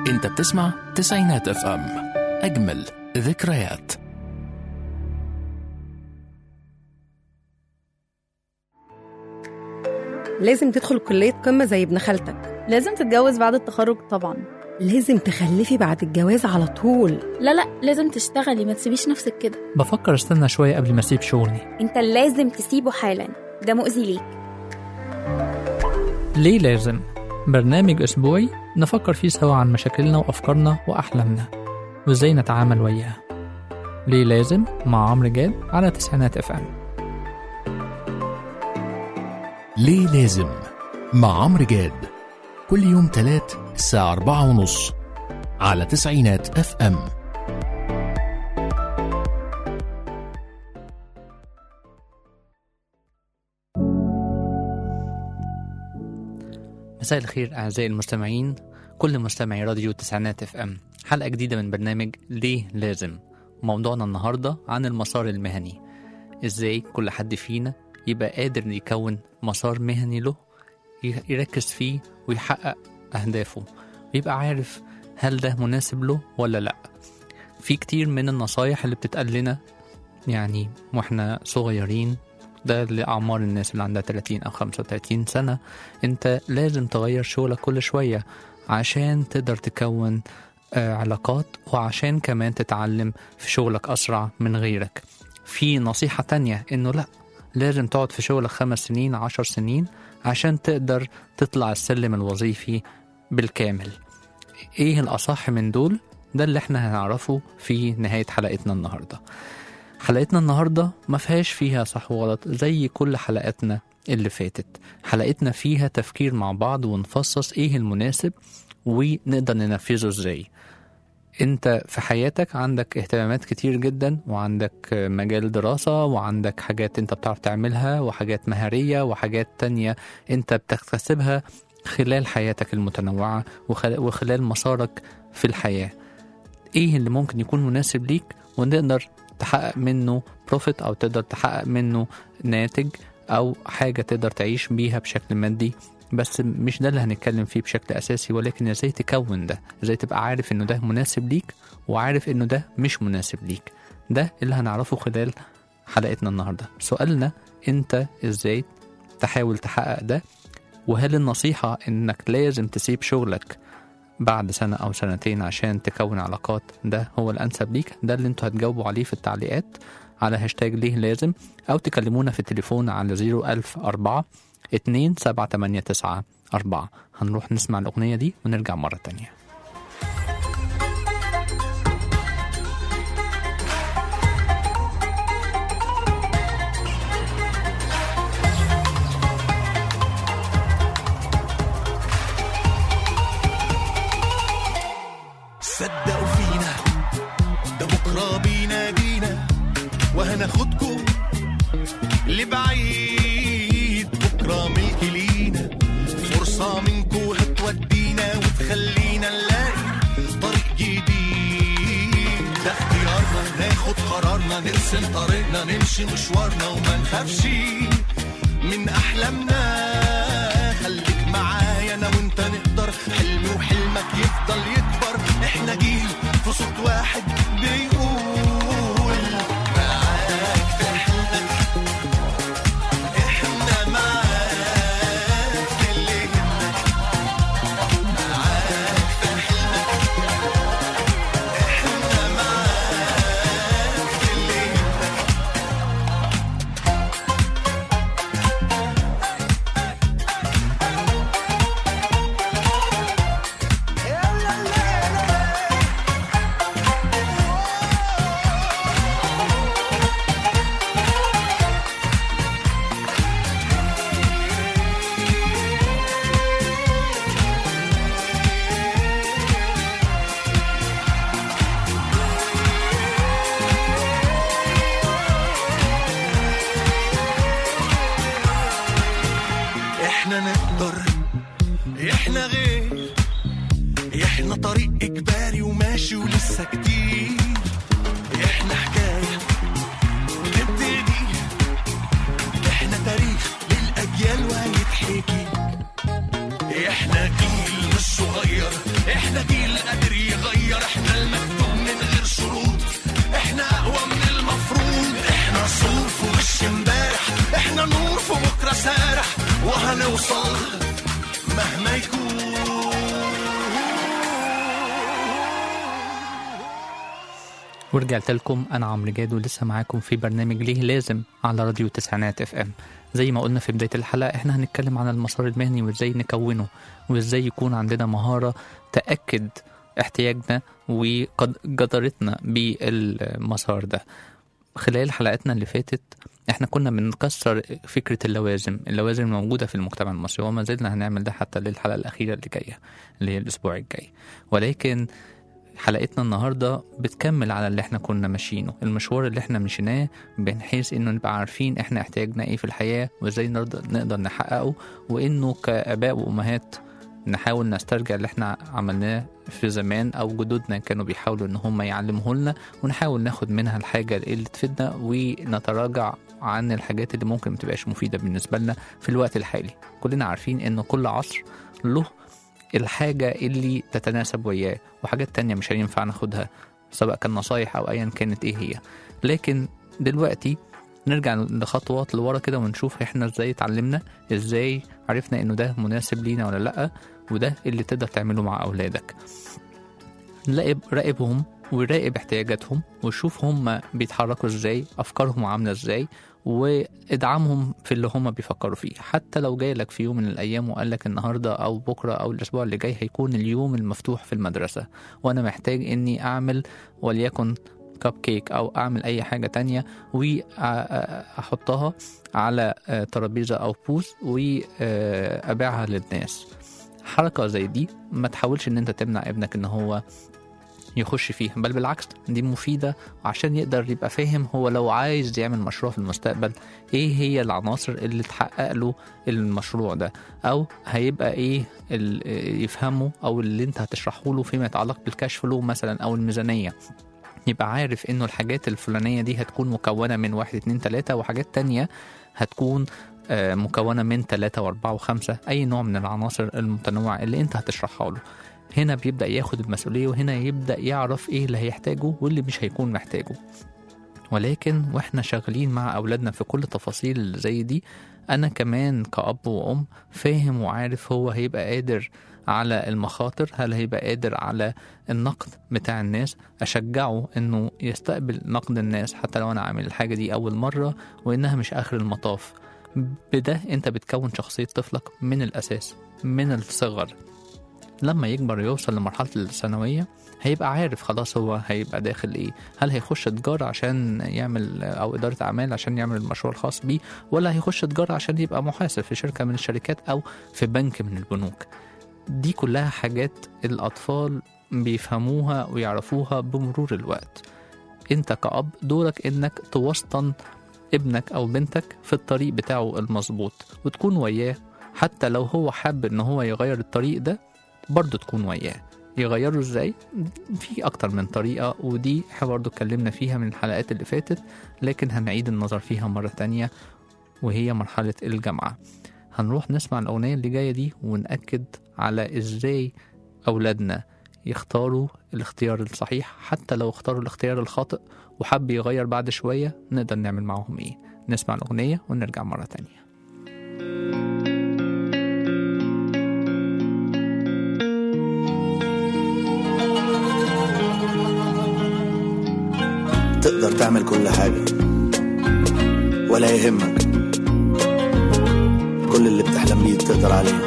انت بتسمع تسعينات اف ام اجمل ذكريات لازم تدخل كلية قمة زي ابن خالتك لازم تتجوز بعد التخرج طبعا لازم تخلفي بعد الجواز على طول لا لا لازم تشتغلي ما تسيبيش نفسك كده بفكر استنى شوية قبل ما اسيب شغلي انت لازم تسيبه حالا ده مؤذي ليك ليه لازم؟ برنامج أسبوعي نفكر فيه سوا عن مشاكلنا وأفكارنا وأحلامنا وإزاي نتعامل وياها ليه لازم مع عمرو جاد على تسعينات اف ام ليه لازم مع عمرو جاد كل يوم تلات الساعة أربعة ونص على تسعينات اف ام مساء الخير أعزائي المستمعين كل مستمعي راديو تسعينات اف ام حلقة جديدة من برنامج ليه لازم موضوعنا النهاردة عن المسار المهني ازاي كل حد فينا يبقى قادر يكون مسار مهني له ي- يركز فيه ويحقق أهدافه ويبقى عارف هل ده مناسب له ولا لأ في كتير من النصايح اللي بتتقال لنا يعني واحنا صغيرين ده لأعمار الناس اللي عندها 30 أو 35 سنة انت لازم تغير شغلك كل شوية عشان تقدر تكون آه، علاقات وعشان كمان تتعلم في شغلك أسرع من غيرك في نصيحة تانية إنه لأ لازم تقعد في شغلك خمس سنين عشر سنين عشان تقدر تطلع السلم الوظيفي بالكامل إيه الأصح من دول ده اللي احنا هنعرفه في نهاية حلقتنا النهاردة حلقتنا النهاردة ما فيهاش فيها صح وغلط زي كل حلقاتنا اللي فاتت حلقتنا فيها تفكير مع بعض ونفصص ايه المناسب ونقدر ننفذه ازاي انت في حياتك عندك اهتمامات كتير جدا وعندك مجال دراسة وعندك حاجات انت بتعرف تعملها وحاجات مهارية وحاجات تانية انت بتكتسبها خلال حياتك المتنوعة وخل- وخلال مسارك في الحياة ايه اللي ممكن يكون مناسب ليك ونقدر تحقق منه بروفيت او تقدر تحقق منه ناتج او حاجة تقدر تعيش بيها بشكل مادي بس مش ده اللي هنتكلم فيه بشكل اساسي ولكن ازاي تكون ده ازاي تبقى عارف انه ده مناسب ليك وعارف انه ده مش مناسب ليك ده اللي هنعرفه خلال حلقتنا النهارده سؤالنا انت ازاي تحاول تحقق ده وهل النصيحة انك لازم تسيب شغلك بعد سنة أو سنتين عشان تكون علاقات ده هو الأنسب ليك ده اللي انتوا هتجاوبوا عليه في التعليقات على هاشتاج ليه لازم أو تكلمونا في التليفون على 01004 2 7 8 9 4 هنروح نسمع الأغنية دي ونرجع مرة تانية صدقوا فينا ده بكرة بينادينا وهناخدكم لبعيد بكرة ملك لينا فرصة منكو هتودينا وتخلينا نلاقي طريق جديد ده اختيارنا ناخد قرارنا نرسم طريقنا نمشي مشوارنا وما نخافش من أحلامنا خليك معايا أنا وأنت نقدر حلمي وحلمك يفضل يكبر احنا جيل في صوت واحد بيقول معاك في حلمك احنا معاك في اللي يهمك معاك في حلمك احنا معاك في اللي يهمك احنا نقدر احنا غير احنا طريق اجباري وماشي ولسه كتير احنا حكايه تبتدي احنا تاريخ للاجيال وهيتحكي احنا جيل مش صغير احنا جيل قد ونوصل مهما يكون ورجعت لكم انا عمرو جاد ولسه معاكم في برنامج ليه لازم على راديو تسعينات اف ام زي ما قلنا في بدايه الحلقه احنا هنتكلم عن المسار المهني وازاي نكونه وازاي يكون عندنا مهاره تاكد احتياجنا وجدارتنا بالمسار ده خلال حلقاتنا اللي فاتت احنا كنا بنكسر فكرة اللوازم اللوازم الموجودة في المجتمع المصري وما زلنا هنعمل ده حتى للحلقة الأخيرة اللي جاية اللي هي الأسبوع الجاي ولكن حلقتنا النهاردة بتكمل على اللي احنا كنا ماشيينه المشوار اللي احنا مشيناه بحيث انه نبقى عارفين احنا احتياجنا ايه في الحياة وازاي نقدر, نقدر نحققه وانه كآباء وأمهات نحاول نسترجع اللي احنا عملناه في زمان او جدودنا كانوا بيحاولوا ان هم يعلموه لنا ونحاول ناخد منها الحاجة اللي تفيدنا ونتراجع عن الحاجات اللي ممكن متبقاش مفيدة بالنسبة لنا في الوقت الحالي كلنا عارفين ان كل عصر له الحاجة اللي تتناسب وياه وحاجات تانية مش هينفع ناخدها سواء كان نصايح أو أيا كانت إيه هي لكن دلوقتي نرجع لخطوات لورا كده ونشوف احنا ازاي اتعلمنا ازاي عرفنا انه ده مناسب لينا ولا لأ وده اللي تقدر تعمله مع أولادك راقب راقبهم وراقب احتياجاتهم وشوف هم بيتحركوا ازاي أفكارهم عاملة ازاي وادعمهم في اللي هم بيفكروا فيه حتى لو جاي لك في يوم من الايام وقال لك النهارده او بكره او الاسبوع اللي جاي هيكون اليوم المفتوح في المدرسه وانا محتاج اني اعمل وليكن كب كيك او اعمل اي حاجه تانية واحطها على ترابيزه او بوز وابيعها للناس حركه زي دي ما تحاولش ان انت تمنع ابنك ان هو يخش فيها بل بالعكس دي مفيدة عشان يقدر يبقى فاهم هو لو عايز يعمل مشروع في المستقبل ايه هي العناصر اللي تحقق له المشروع ده او هيبقى ايه يفهمه او اللي انت هتشرحه له فيما يتعلق بالكاش فلو مثلا او الميزانية يبقى عارف انه الحاجات الفلانية دي هتكون مكونة من واحد اتنين تلاتة وحاجات تانية هتكون مكونة من تلاتة واربعة وخمسة أي نوع من العناصر المتنوعة اللي أنت هتشرحها له هنا بيبدأ ياخد المسؤولية وهنا يبدأ يعرف ايه اللي هيحتاجه واللي مش هيكون محتاجه ولكن واحنا شغالين مع أولادنا في كل تفاصيل زي دي أنا كمان كأب وأم فاهم وعارف هو هيبقى قادر على المخاطر هل هيبقى قادر على النقد بتاع الناس أشجعه إنه يستقبل نقد الناس حتى لو أنا عامل الحاجة دي أول مرة وإنها مش آخر المطاف بده أنت بتكون شخصية طفلك من الأساس من الصغر لما يكبر يوصل لمرحلة الثانوية هيبقى عارف خلاص هو هيبقى داخل ايه هل هيخش تجارة عشان يعمل او ادارة اعمال عشان يعمل المشروع الخاص بيه ولا هيخش تجارة عشان يبقى محاسب في شركة من الشركات او في بنك من البنوك دي كلها حاجات الاطفال بيفهموها ويعرفوها بمرور الوقت انت كأب دورك انك توسطن ابنك او بنتك في الطريق بتاعه المظبوط وتكون وياه حتى لو هو حاب ان هو يغير الطريق ده برضه تكون وياه يغيروا ازاي في اكتر من طريقة ودي احنا برضه اتكلمنا فيها من الحلقات اللي فاتت لكن هنعيد النظر فيها مرة تانية وهي مرحلة الجامعة هنروح نسمع الأغنية اللي جاية دي ونأكد على ازاي أولادنا يختاروا الاختيار الصحيح حتى لو اختاروا الاختيار الخاطئ وحب يغير بعد شوية نقدر نعمل معاهم ايه نسمع الأغنية ونرجع مرة تانية تقدر تعمل كل حاجة ولا يهمك كل اللي بتحلم بيه تقدر عليه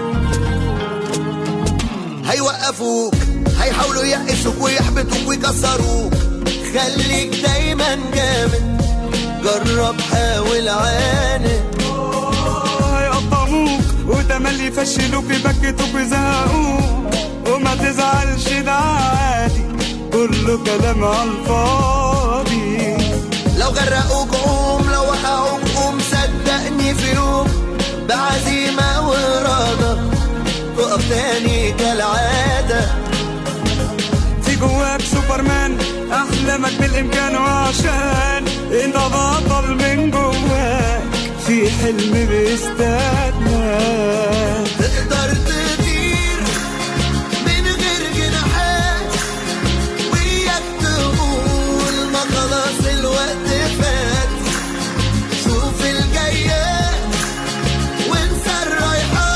هيوقفوك هيحاولوا يقشوك ويحبطوك ويكسروك خليك دايما جامد جرب حاول عاند هيقطعوك وتملي يفشلوك يبكتوك ويزهقوك وما تزعلش ده عادي كله كلام على الفاضي لو غرقوك قوم لو وقعوك قوم صدقني في يوم بعزيمة وإرادة تقف تاني كالعادة في جواك سوبرمان احلامك بالامكان وعشان انت بطل من جواك في حلم بيستناك تقدر تطير من غير جناحات وياك تقول ما خلاص الوقت فات شوف الجاية وانسى الرايحات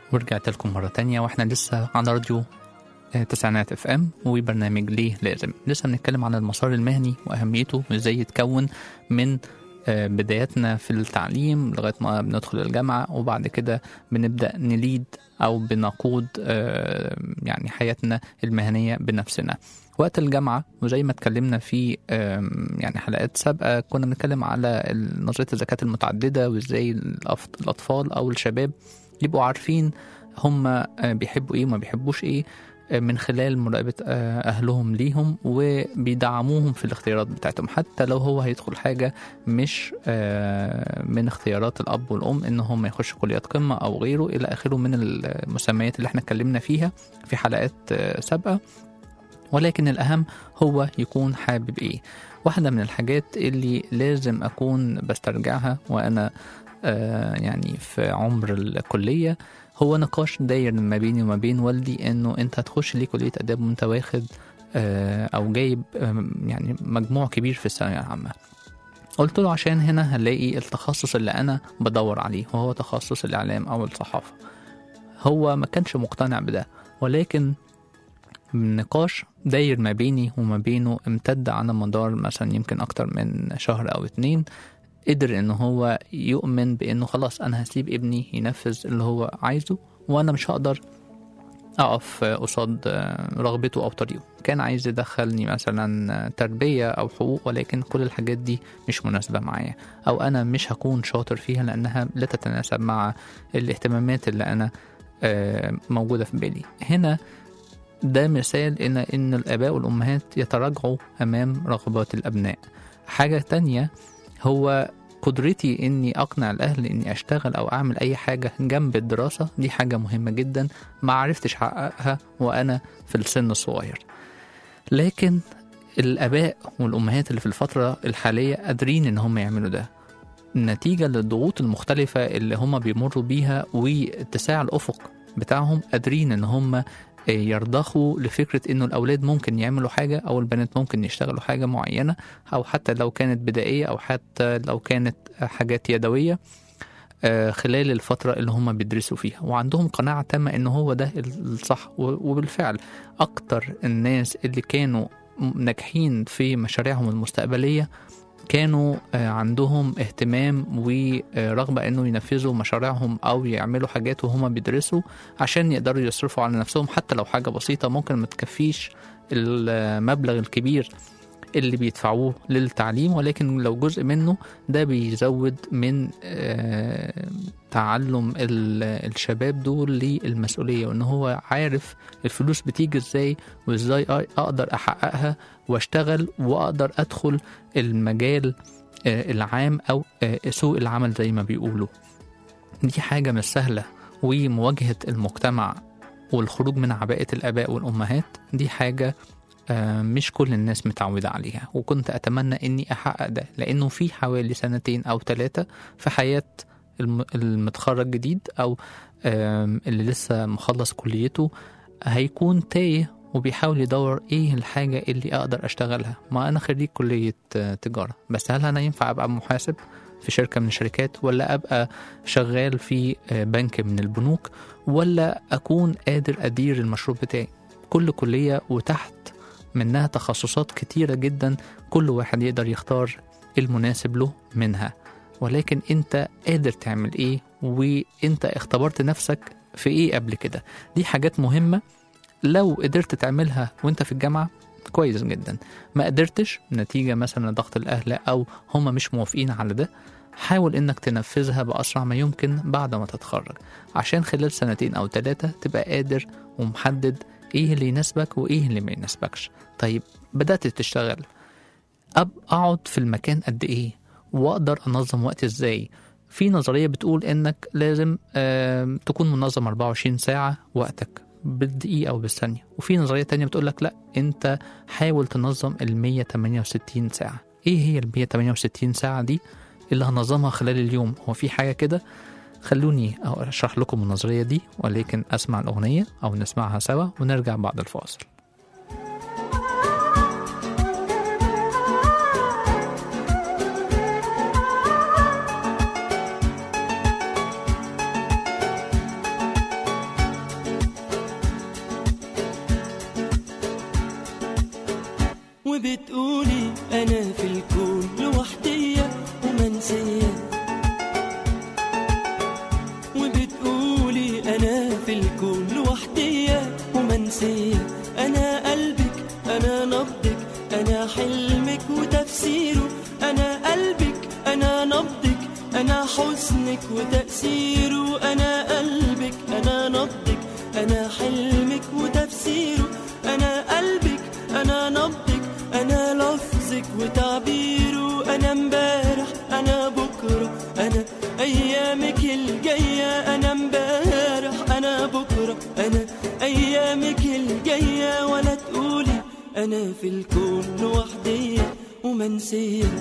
ورجعت لكم مرة تانية واحنا لسه على راديو آه، تسعينات اف ام وبرنامج ليه لازم لسه بنتكلم عن المسار المهني واهميته وازاي يتكون من آه، بداياتنا في التعليم لغايه ما بندخل الجامعه وبعد كده بنبدا نليد او بنقود آه، يعني حياتنا المهنيه بنفسنا وقت الجامعه وزي ما اتكلمنا في آم، يعني حلقات سابقه كنا بنتكلم على ال- نظريه الزكاه المتعدده وازاي الأف- الاطفال او الشباب يبقوا عارفين هم بيحبوا ايه وما بيحبوش ايه آه، من خلال مراقبة آه، أهلهم ليهم وبيدعموهم في الاختيارات بتاعتهم حتى لو هو هيدخل حاجة مش آه، من اختيارات الأب والأم إن هم يخشوا كليات قمة أو غيره إلى آخره من المسميات اللي احنا اتكلمنا فيها في حلقات آه، سابقة ولكن الأهم هو يكون حابب إيه واحدة من الحاجات اللي لازم أكون بسترجعها وأنا آه، يعني في عمر الكلية هو نقاش داير ما بيني وما بين والدي انه انت هتخش ليه كليه اداب وانت واخد آه، او جايب آم، يعني مجموع كبير في الثانويه العامه قلت له عشان هنا هنلاقي التخصص اللي انا بدور عليه وهو تخصص الاعلام او الصحافه هو ما كانش مقتنع بده ولكن النقاش داير ما بيني وما بينه امتد على مدار مثلا يمكن اكتر من شهر او اتنين قدر ان هو يؤمن بانه خلاص انا هسيب ابني ينفذ اللي هو عايزه وانا مش هقدر اقف قصاد رغبته او طريقه كان عايز يدخلني مثلا تربيه او حقوق ولكن كل الحاجات دي مش مناسبه معايا او انا مش هكون شاطر فيها لانها لا تتناسب مع الاهتمامات اللي انا آه، موجوده في بالي هنا ده مثال ان ان الاباء والامهات يتراجعوا امام رغبات الابناء حاجه تانية هو قدرتي اني اقنع الاهل اني اشتغل او اعمل اي حاجه جنب الدراسه دي حاجه مهمه جدا ما عرفتش احققها وانا في السن الصغير لكن الاباء والامهات اللي في الفتره الحاليه قادرين ان هم يعملوا ده نتيجه للضغوط المختلفه اللي هم بيمروا بيها واتساع الافق بتاعهم قادرين ان هم يرضخوا لفكرة إنه الأولاد ممكن يعملوا حاجة أو البنات ممكن يشتغلوا حاجة معينة أو حتى لو كانت بدائية أو حتى لو كانت حاجات يدوية آه، خلال الفترة اللي هم بيدرسوا فيها وعندهم قناعة تامة إن هو ده الصح و- وبالفعل أكتر الناس اللي كانوا ناجحين في مشاريعهم المستقبلية كانوا آه، عندهم اهتمام ورغبة انه ينفذوا مشاريعهم او يعملوا حاجات وهما بيدرسوا عشان يقدروا يصرفوا على نفسهم حتى لو حاجة بسيطة ممكن ما تكفيش المبلغ الكبير اللي بيدفعوه للتعليم ولكن لو جزء منه ده بيزود من آه، تعلم ال- الشباب دول للمسؤولية وان هو عارف الفلوس بتيجي ازاي وازاي اقدر احققها واشتغل واقدر ادخل المجال آه، العام او آه، سوق العمل زي ما بيقولوا دي حاجة مش سهلة ومواجهة المجتمع والخروج من عباءة الآباء والأمهات دي حاجة آه، مش كل الناس متعودة عليها وكنت أتمنى إني أحقق ده لأنه في حوالي سنتين أو ثلاثة في حياة الم- المتخرج جديد أو آم، اللي لسه مخلص كليته هيكون تايه وبيحاول يدور ايه الحاجة اللي اقدر اشتغلها ما انا خريج كلية آه، تجارة بس هل انا ينفع ابقى محاسب في شركة من الشركات ولا ابقى شغال في آه، بنك من البنوك ولا اكون قادر ادير المشروع بتاعي كل كلية وتحت منها تخصصات كتيرة جدا كل واحد يقدر يختار المناسب له منها ولكن انت قادر تعمل ايه وانت اختبرت نفسك في ايه قبل كده دي حاجات مهمة لو قدرت تعملها وانت في الجامعة كويس جدا ما قدرتش نتيجة مثلا ضغط الأهل أو هم مش موافقين على ده حاول انك تنفذها بأسرع ما يمكن بعد ما تتخرج عشان خلال سنتين أو ثلاثة تبقى قادر ومحدد ايه اللي يناسبك وايه اللي ما يناسبكش طيب بدأت تشتغل أب أقعد في المكان قد ايه وأقدر أنظم وقتي ازاي في نظرية بتقول انك لازم آم، تكون منظم 24 ساعة وقتك بالدقيقة أو بالثانية وفي نظرية تانية بتقول لك لا أنت حاول تنظم ال 168 ساعة إيه هي ال 168 ساعة دي اللي هنظمها خلال اليوم هو في حاجة كده خلوني أشرح لكم النظرية دي ولكن أسمع الأغنية أو نسمعها سوا ونرجع بعد الفاصل وبتقولي انا في الكون لوحدية ومنسية وبتقولي انا في الكون لوحدية ومنسية انا قلبك انا نبضك انا حلمك وتفسيره انا قلبك انا نبضك انا حزنك وتأثيره انا قلبك انا نبضك انا حلمك وتفسيره انا قلبك انا نبضك انا لفظك وتعبيره انا امبارح انا بكره انا ايامك الجايه انا امبارح انا بكره انا ايامك الجايه ولا تقولي انا في الكون لوحدي ومنسيه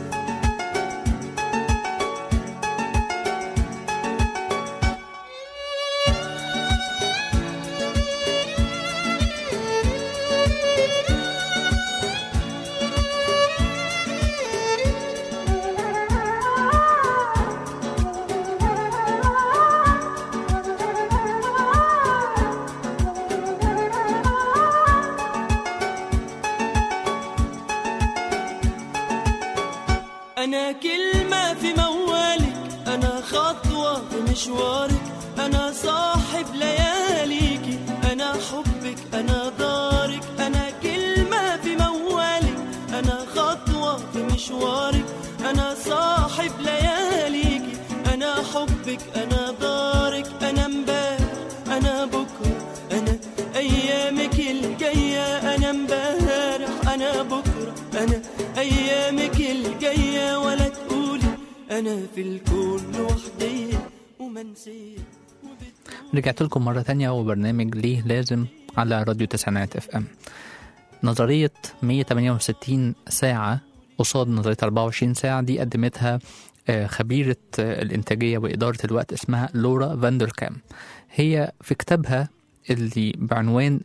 أنا كلمة في موالك أنا خطوة في مشوارك أنا صاحب لياليكي أنا حبك أنا دارك أنا كلمة في موالك أنا خطوة في مشوارك أنا صاحب لياليكي أنا حبك أنا دارك أنا امبارح أنا بكرة أنا أيامك الجاية أنا امبارح أنا بكرة أنا أيامك الجاية ولا تقولي أنا في الكون لوحدي ومنسية رجعت لكم مرة تانية وبرنامج ليه لازم على راديو تسعينات اف ام نظرية 168 ساعة قصاد نظرية 24 ساعة دي قدمتها آه، خبيرة آه، الإنتاجية وإدارة الوقت اسمها لورا فاندركام هي في كتابها اللي بعنوان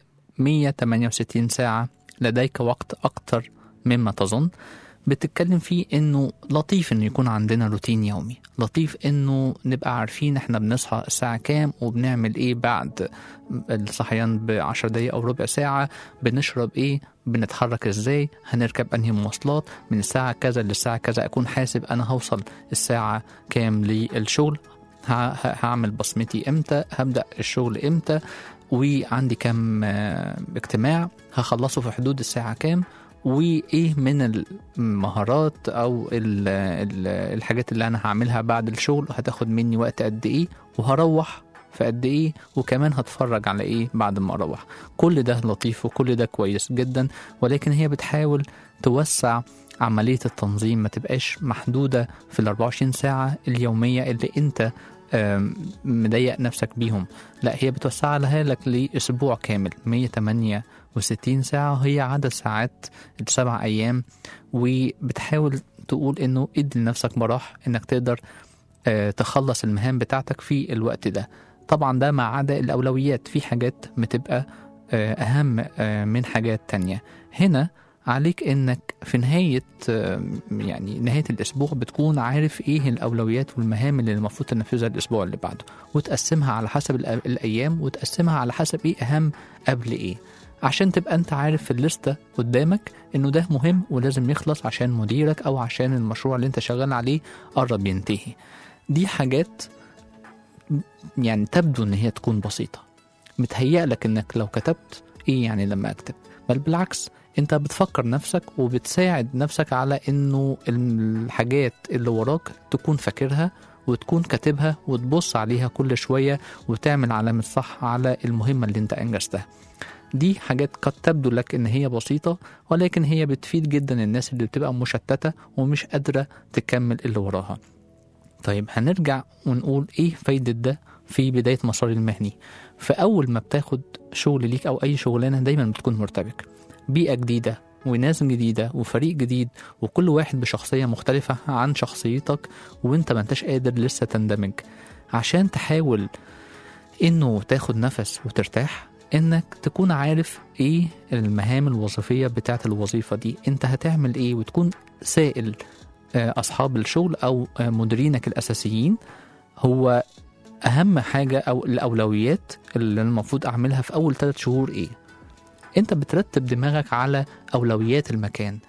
168 ساعة لديك وقت أكتر مما تظن بتتكلم فيه انه لطيف انه يكون عندنا روتين يومي لطيف انه نبقى عارفين احنا بنصحى الساعة كام وبنعمل ايه بعد الصحيان بعشر دقايق او ربع ساعة بنشرب ايه بنتحرك ازاي هنركب انهي مواصلات من الساعة كذا للساعة كذا اكون حاسب انا هوصل الساعة كام للشغل ه- ه- هعمل بصمتي امتى هبدأ الشغل امتى وعندي كام آه، اجتماع هخلصه في حدود الساعة كام وايه من المهارات او ال ال الحاجات اللي انا هعملها بعد الشغل هتاخد مني وقت قد ايه وهروح في قد ايه وكمان هتفرج على ايه بعد ما اروح كل ده لطيف وكل ده كويس جدا ولكن هي بتحاول توسع عملية التنظيم ما تبقاش محدودة في ال 24 ساعة اليومية اللي انت آم، مضيق نفسك بيهم لا هي بتوسعها لها لك لأسبوع كامل 168 ساعة هي عدد ساعات السبع أيام وبتحاول تقول إنه ادي لنفسك براح إنك تقدر آه، تخلص المهام بتاعتك في الوقت ده طبعا ده ما عدا الأولويات في حاجات بتبقى آه، أهم آه، من حاجات تانية هنا عليك انك في نهاية آه، يعني نهاية الاسبوع بتكون عارف ايه الاولويات والمهام اللي المفروض تنفذها الاسبوع اللي بعده وتقسمها على حسب الأ- الايام وتقسمها على حسب ايه اهم قبل ايه عشان تبقى انت عارف في الليستة قدامك انه ده مهم ولازم يخلص عشان مديرك او عشان المشروع اللي انت شغال عليه قرب ينتهي دي حاجات يعني تبدو ان هي تكون بسيطة متهيأ لك انك لو كتبت ايه يعني لما اكتب بل بالعكس انت بتفكر نفسك وبتساعد نفسك على انه الحاجات اللي وراك تكون فاكرها وتكون كاتبها وتبص عليها كل شوية وتعمل علامة صح على المهمة اللي انت انجزتها دي حاجات قد تبدو لك ان هي بسيطة ولكن هي بتفيد جدا الناس اللي بتبقى مشتتة ومش قادرة تكمل اللي وراها طيب هنرجع ونقول ايه فايدة ده في بداية مساري المهني فأول ما بتاخد شغل ليك أو أي شغلانة دايما بتكون مرتبك بيئة جديدة وناس جديدة وفريق جديد وكل واحد بشخصية مختلفة عن شخصيتك وانت ما انتش قادر لسه تندمج عشان تحاول انه تاخد نفس وترتاح انك تكون عارف ايه المهام الوظيفية بتاعت الوظيفة دي انت هتعمل ايه وتكون سائل آه، اصحاب الشغل او آه، مديرينك الاساسيين هو اهم حاجة او الاولويات اللي المفروض اعملها في اول ثلاث شهور ايه انت بترتب دماغك على اولويات المكان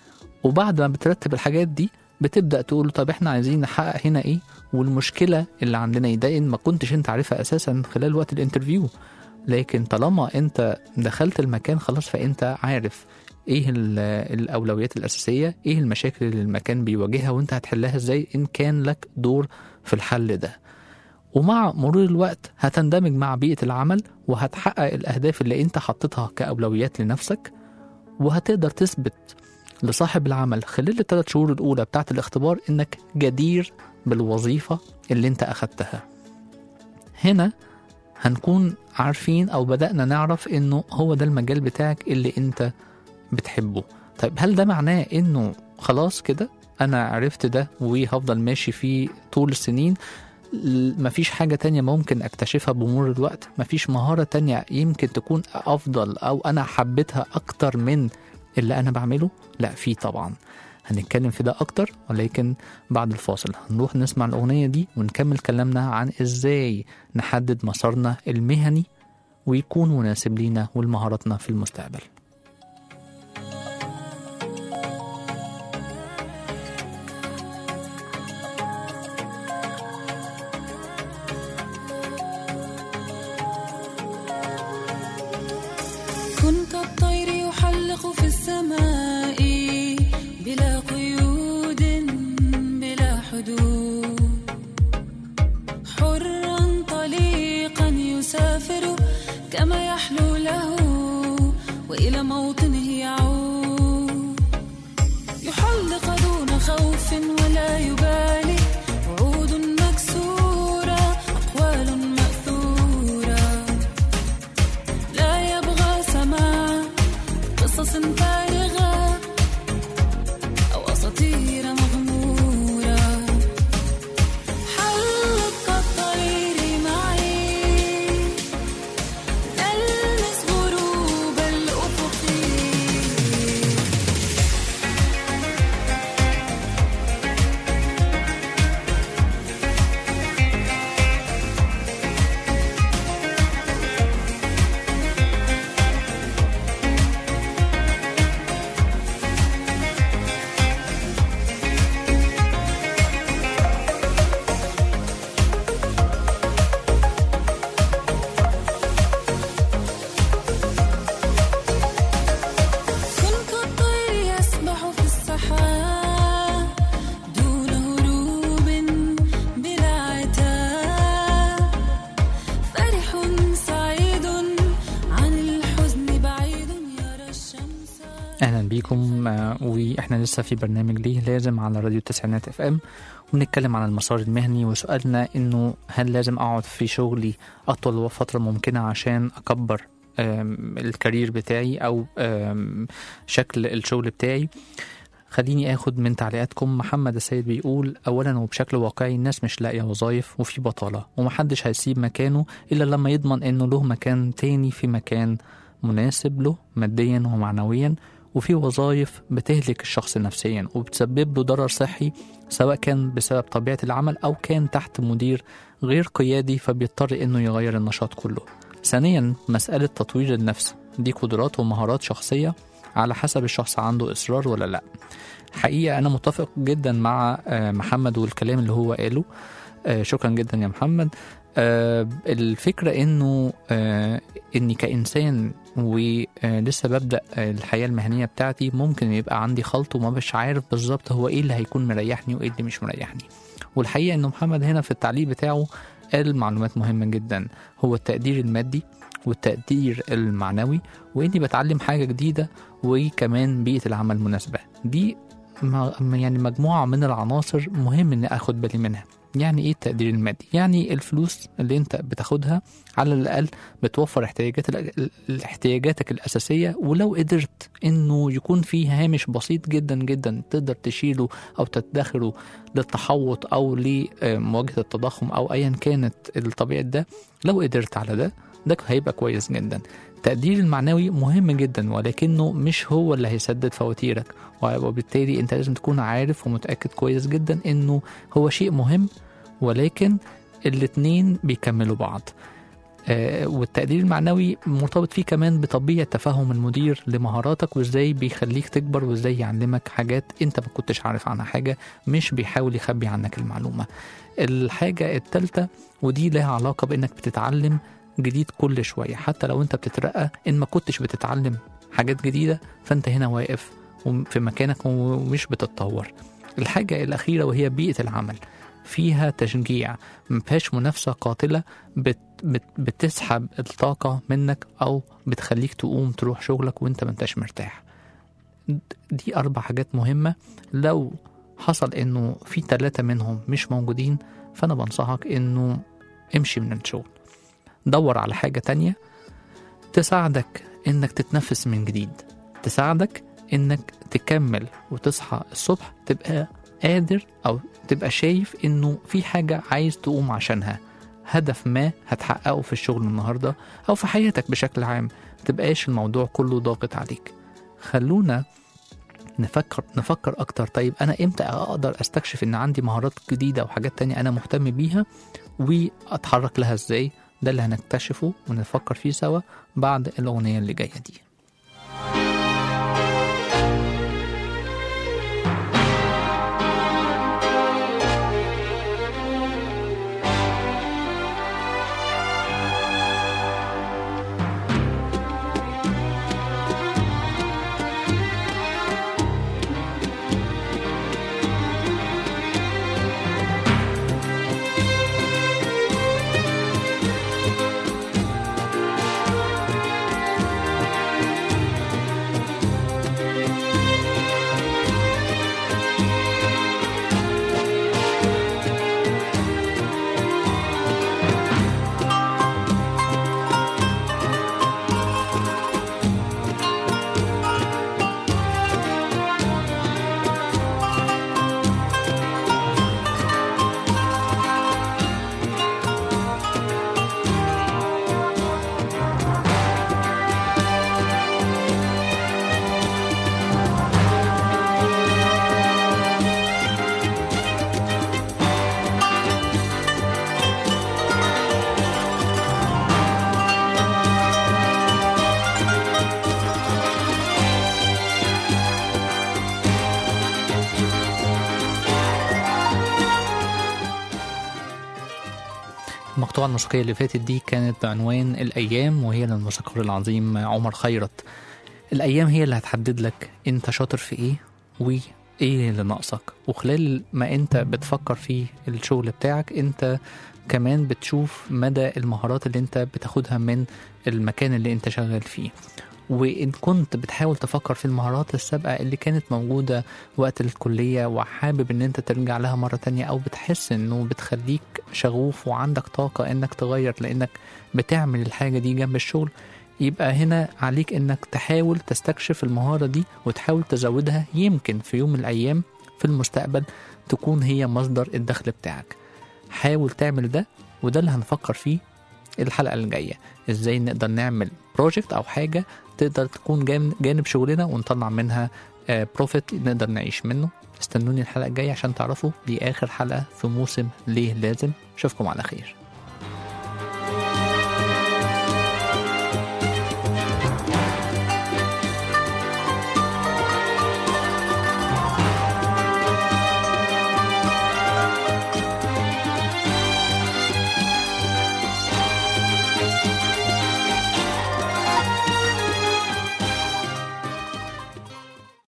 وبعد ما بترتب الحاجات دي بتبدا تقول طب احنا عايزين نحقق هنا ايه والمشكله اللي عندنا ايه ده إن ما كنتش انت عارفها اساسا خلال وقت الانترفيو لكن طالما انت دخلت المكان خلاص فانت عارف ايه ال- الاولويات الاساسيه ايه المشاكل اللي المكان بيواجهها وانت هتحلها ازاي ان كان لك دور في الحل ده ومع مرور الوقت هتندمج مع بيئه العمل وهتحقق الاهداف اللي انت حطيتها كاولويات لنفسك وهتقدر تثبت لصاحب العمل خلال الثلاث شهور الاولى بتاعت الاختبار انك جدير بالوظيفه اللي انت اخدتها هنا هنكون عارفين او بدأنا نعرف انه هو ده المجال بتاعك اللي انت بتحبه طيب هل ده معناه انه خلاص كده انا عرفت ده وهفضل ماشي فيه طول السنين ل- مفيش حاجة تانية ممكن اكتشفها بمرور الوقت مفيش مهارة تانية يمكن تكون افضل او انا حبيتها اكتر من اللي انا بعمله لا في طبعا هنتكلم في ده اكتر ولكن بعد الفاصل هنروح نسمع الاغنية دي ونكمل كلامنا عن ازاي نحدد مسارنا المهني ويكون مناسب لينا ولمهاراتنا في المستقبل كن كالطير يحلق في السماء بلا قيود بلا حدود حرا طليقا يسافر كما يحلو له وإلى موطنه يعود يحلق دون خوف ولا يبالي وعود مكسورة أقوال مأثورة لا يبغى سماع قصص فارغة أو أساطير مغمورة حلق الطير معي نلمس غروب الأفق كن كالطير يسبح في السحاب دون هروب بلا عتاب فرح سعيد عن الحزن بعيد يرى الشمس اهلا بيكم آه، واحنا لسه في برنامج ليه لازم على راديو التسعينات اف ام وبنتكلم عن المسار المهني وسؤالنا انه هل لازم اقعد في شغلي اطول فتره ممكنه عشان اكبر آم، الكارير بتاعي او آم، شكل الشغل بتاعي خليني اخد من تعليقاتكم محمد السيد بيقول اولا وبشكل واقعي الناس مش لاقيه وظايف وفي بطاله ومحدش هيسيب مكانه الا لما يضمن انه له مكان تاني في مكان مناسب له ماديا ومعنويا وفي وظائف بتهلك الشخص نفسيا وبتسبب له ضرر صحي سواء كان بسبب طبيعة العمل أو كان تحت مدير غير قيادي فبيضطر إنه يغير النشاط كله ثانيا مسألة تطوير النفس دي قدرات ومهارات شخصية على حسب الشخص عنده إصرار ولا لأ حقيقة أنا متفق جدا مع آه، محمد والكلام اللي هو قاله آه، شكرا جدا يا محمد آه، الفكرة إنه آه، إني كإنسان ولسه ببدأ آه، الحياة المهنية بتاعتي ممكن يبقى عندي خلط وما بش عارف بالظبط هو إيه اللي هيكون مريحني وإيه اللي مش مريحني والحقيقة إنه محمد هنا في التعليق بتاعه قال معلومات مهمة جدا هو التقدير المادي والتقدير المعنوي وإني بتعلم حاجة جديدة وكمان بيئة العمل مناسبة دي م- يعني مجموعة من العناصر مهم إني أخد بالي منها يعني ايه التقدير المادي يعني الفلوس اللي انت بتاخدها على الاقل بتوفر احتياجات ال- ال- احتياجاتك الاساسيه ولو قدرت انه يكون في هامش بسيط جدا جدا تقدر تشيله او تدخره للتحوط او لمواجهه التضخم او ايا كانت الطبيعه ده لو قدرت على ده ده هيبقى كويس جدا التقدير المعنوي مهم جدا ولكنه مش هو اللي هيسدد فواتيرك وبالتالي انت لازم تكون عارف ومتاكد كويس جدا انه هو شيء مهم ولكن الاتنين بيكملوا بعض آه، والتقدير المعنوي مرتبط فيه كمان بطبيعة تفهم المدير لمهاراتك وازاي بيخليك تكبر وازاي يعلمك حاجات انت ما كنتش عارف عنها حاجة مش بيحاول يخبي عنك المعلومة الحاجة التالتة ودي لها علاقة بانك بتتعلم جديد كل شوية حتى لو انت بتترقى ان ما كنتش بتتعلم حاجات جديدة فانت هنا واقف وم- في مكانك ومش بتتطور الحاجة الأخيرة وهي بيئة العمل فيها تشجيع مفيهاش منافسة قاتلة بت بت بتسحب الطاقة منك أو بتخليك تقوم تروح شغلك وانت ما انتش مرتاح دي أربع حاجات مهمة لو حصل إنه في ثلاثة منهم مش موجودين فأنا بنصحك إنه امشي من الشغل دور على حاجة تانية تساعدك إنك تتنفس من جديد تساعدك إنك تكمل وتصحى الصبح تبقى قادر أو تبقى شايف إنه في حاجة عايز تقوم عشانها هدف ما هتحققه في الشغل النهاردة أو في حياتك بشكل عام متبقاش الموضوع كله ضاغط عليك خلونا نفكر نفكر اكتر طيب انا امتى اقدر استكشف ان عندي مهارات جديده وحاجات تانية انا مهتم بيها واتحرك لها ازاي ده اللي هنكتشفه ونفكر فيه سوا بعد الاغنيه اللي جايه دي المقطوعة الموسيقية اللي فاتت دي كانت بعنوان الأيام وهي للموسيقار العظيم عمر خيرت الأيام هي اللي هتحدد لك أنت شاطر في إيه وإيه اللي ناقصك وخلال ما أنت بتفكر في الشغل بتاعك أنت كمان بتشوف مدى المهارات اللي أنت بتاخدها من المكان اللي أنت شغال فيه وإن كنت بتحاول تفكر في المهارات السابقة اللي كانت موجودة وقت الكلية وحابب إن أنت ترجع لها مرة تانية أو بتحس إنه بتخليك شغوف وعندك طاقة إنك تغير لأنك بتعمل الحاجة دي جنب الشغل يبقى هنا عليك إنك تحاول تستكشف المهارة دي وتحاول تزودها يمكن في يوم من الأيام في المستقبل تكون هي مصدر الدخل بتاعك حاول تعمل ده وده اللي هنفكر فيه الحلقة اللي جاية ازاي نقدر نعمل بروجكت او حاجة تقدر تكون جانب, جانب شغلنا ونطلع منها بروفيت نقدر نعيش منه استنوني الحلقة الجاية عشان تعرفوا دي آخر حلقة في موسم ليه لازم أشوفكم على خير